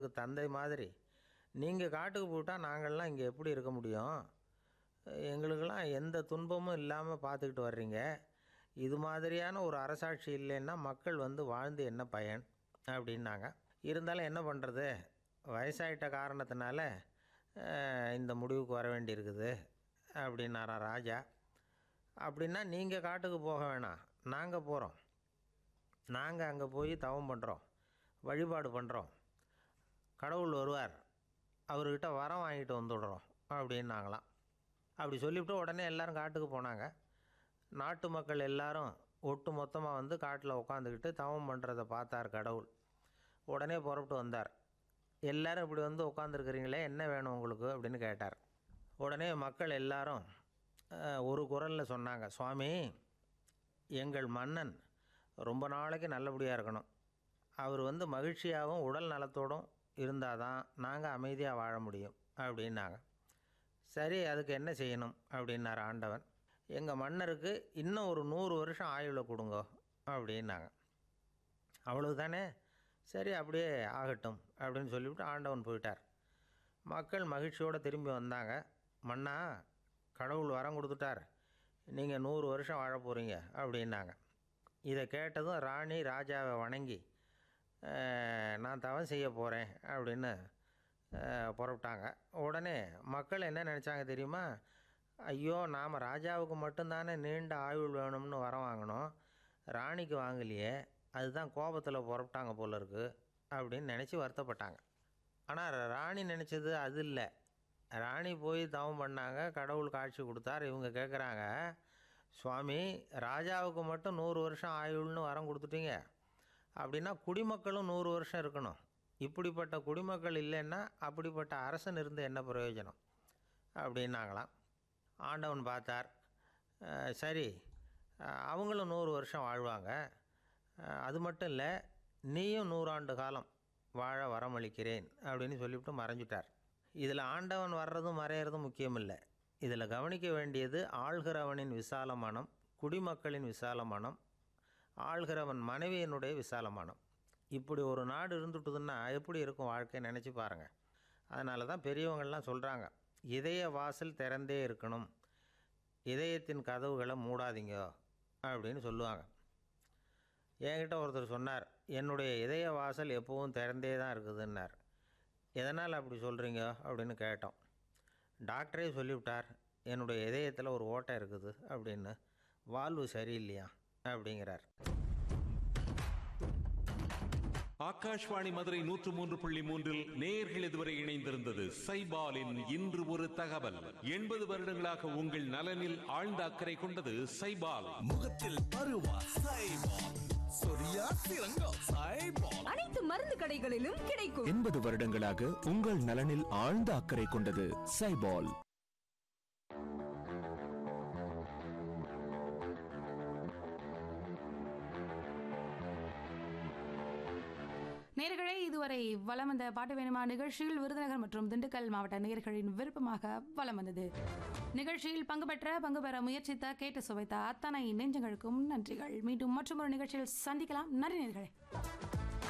தந்தை மாதிரி நீங்கள் காட்டுக்கு போயிட்டால் நாங்கள்லாம் இங்கே எப்படி இருக்க முடியும் எங்களுக்கெல்லாம் எந்த துன்பமும் இல்லாமல் பார்த்துக்கிட்டு வர்றீங்க இது மாதிரியான ஒரு அரசாட்சி இல்லைன்னா மக்கள் வந்து வாழ்ந்து என்ன பயன் அப்படின்னாங்க இருந்தாலும் என்ன பண்ணுறது வயசாயிட்ட காரணத்தினால அஹ், இந்த முடிவுக்கு வர வேண்டியிருக்குது அப்படின்னாராம் ராஜா அப்படின்னா நீங்கள் காட்டுக்கு போக வேணாம் நாங்கள் போகிறோம் நாங்கள் அங்கே போய் தவம் பண்ணுறோம் வழிபாடு பண்ணுறோம் கடவுள் வருவார் அவர்கிட்ட வரம் வாங்கிட்டு வந்துடுறோம் அப்படின்னாங்களாம் அப்படி சொல்லிவிட்டு உடனே எல்லாரும் காட்டுக்கு போனாங்க நாட்டு மக்கள் எல்லாரும் ஒட்டு மொத்தமாக வந்து காட்டில் உட்காந்துக்கிட்டு தவம் பண்ணுறதை பார்த்தார் கடவுள் உடனே புறப்பட்டு வந்தார் எல்லாரும் இப்படி வந்து உட்காந்துருக்குறீங்களே என்ன வேணும் உங்களுக்கு அப்படின்னு கேட்டார் உடனே மக்கள் எல்லாரும் அஹ், ஒரு குரலில் சொன்னாங்க சுவாமி எங்கள் மன்னன் ரொம்ப நாளைக்கு நல்லபடியாக இருக்கணும் அவர் வந்து மகிழ்ச்சியாகவும் உடல் நலத்தோடும் இருந்தால் தான் நாங்கள் அமைதியாக வாழ முடியும் அப்படின்னாங்க சரி அதுக்கு என்ன செய்யணும் அப்படின்னார் ஆண்டவன் எங்கள் மன்னருக்கு இன்னும் ஒரு நூறு வருஷம் ஆயுளை கொடுங்க அப்படின்னாங்க அவ்வளவு தானே சரி அப்படியே ஆகட்டும் அப்படின்னு சொல்லிவிட்டு ஆண்டவன் போயிட்டார் மக்கள் மகிழ்ச்சியோடு திரும்பி வந்தாங்க மன்னா கடவுள் வரம் கொடுத்துட்டார் நீங்கள் நூறு வருஷம் வாழ போகிறீங்க அப்படின்னாங்க இதை கேட்டதும் ராணி ராஜாவை வணங்கி "அஹ், நான் தவம் செய்ய போகிறேன் அப்படின்னு அஹ், புறப்பட்டாங்க உடனே மக்கள் என்ன நினச்சாங்க தெரியுமா ஐயோ நாம் ராஜாவுக்கு மட்டும்தானே நீண்ட ஆயுள் வேணும்னு வரம் வாங்கினோம் ராணிக்கு வாங்கலையே அதுதான் கோபத்தில் புறப்பட்டாங்க போல இருக்கு அப்படின்னு நினச்சி வருத்தப்பட்டாங்க ஆனால் ராணி நினச்சது அது இல்லை ராணி போய் தவம் பண்ணாங்க கடவுள் காட்சி கொடுத்தார் இவங்க கேட்குறாங்க சுவாமி ராஜாவுக்கு மட்டும் நூறு வருஷம் ஆயுள்னு வரம் கொடுத்துட்டீங்க அப்படின்னா குடிமக்களும் நூறு வருஷம் இருக்கணும் இப்படிப்பட்ட குடிமக்கள் இல்லைன்னா அப்படிப்பட்ட அரசன் இருந்து என்ன பிரயோஜனம் அப்படின்னாங்களாம் ஆண்டவன் பார்த்தார் அஹ் சரி அஹ் அவங்களும் நூறு வருஷம் வாழ்வாங்க அஹ் அது மட்டும் இல்லை நீயும் நூறாண்டு காலம் வாழ வரமளிக்கிறேன் அப்படின்னு சொல்லிவிட்டு மறைஞ்சிட்டார் இதில் ஆண்டவன் வர்றதும் மறையிறதும் முக்கியம் இல்லை இதில் கவனிக்க வேண்டியது ஆள்கிறவனின் விசால மனம் குடிமக்களின் விசால மனம் ஆள்கிறவன் மனைவியினுடைய விசால மனம் இப்படி ஒரு நாடு இருந்துட்டுதுன்னா எப்படி இருக்கும் வாழ்க்கை நினச்சி பாருங்கள் அதனால தான் பெரியவங்கள்லாம் சொல்கிறாங்க இதய வாசல் திறந்தே இருக்கணும் இதயத்தின் கதவுகளை மூடாதீங்க அப்படின்னு சொல்லுவாங்க என்கிட்ட ஒருத்தர் சொன்னார் என்னுடைய இதய வாசல் எப்பவும் திறந்தே தான் இருக்குதுன்னார் எதனால் அப்படி சொல்கிறீங்க அப்படின்னு கேட்டோம் டாக்டரே சொல்லிவிட்டார் என்னுடைய இதயத்தில் ஒரு ஓட்டை இருக்குது அப்படின்னு வால்வு சரியில்லையா அப்படிங்கிறார் ஆகாஷ்வாணி மதுரை நூற்று மூன்று புள்ளி மூன்றில் நேயர்கள் இதுவரை இணைந்திருந்தது சைபாலின் இன்று ஒரு தகவல் எண்பது வருடங்களாக உங்கள் நலனில் ஆழ்ந்த அக்கறை கொண்டது சைபால் முகத்தில் பருவா சைபால் சொரியா சிறங்கா சைபால் அனைத்து மருந்து கடைகளிலும் கிடைக்கும் எண்பது வருடங்களாக உங்கள் நலனில் ஆழ்ந்த அக்கறை கொண்டது சைபால் நேர்களே இதுவரை வலம் வந்த பாட்டு வேணுமா நிகழ்ச்சியில் விருதுநகர் மற்றும் திண்டுக்கல் மாவட்ட நேயர்களின் விருப்பமாக வலம் வந்தது நிகழ்ச்சியில் பங்கு பெற்ற பங்கு பெற முயற்சித்த கேட்டு சுவைத்த அத்தனை நெஞ்சங்களுக்கும் நன்றிகள் மீண்டும் மற்றொரு நிகழ்ச்சியில் சந்திக்கலாம் நன்றி நேர்களே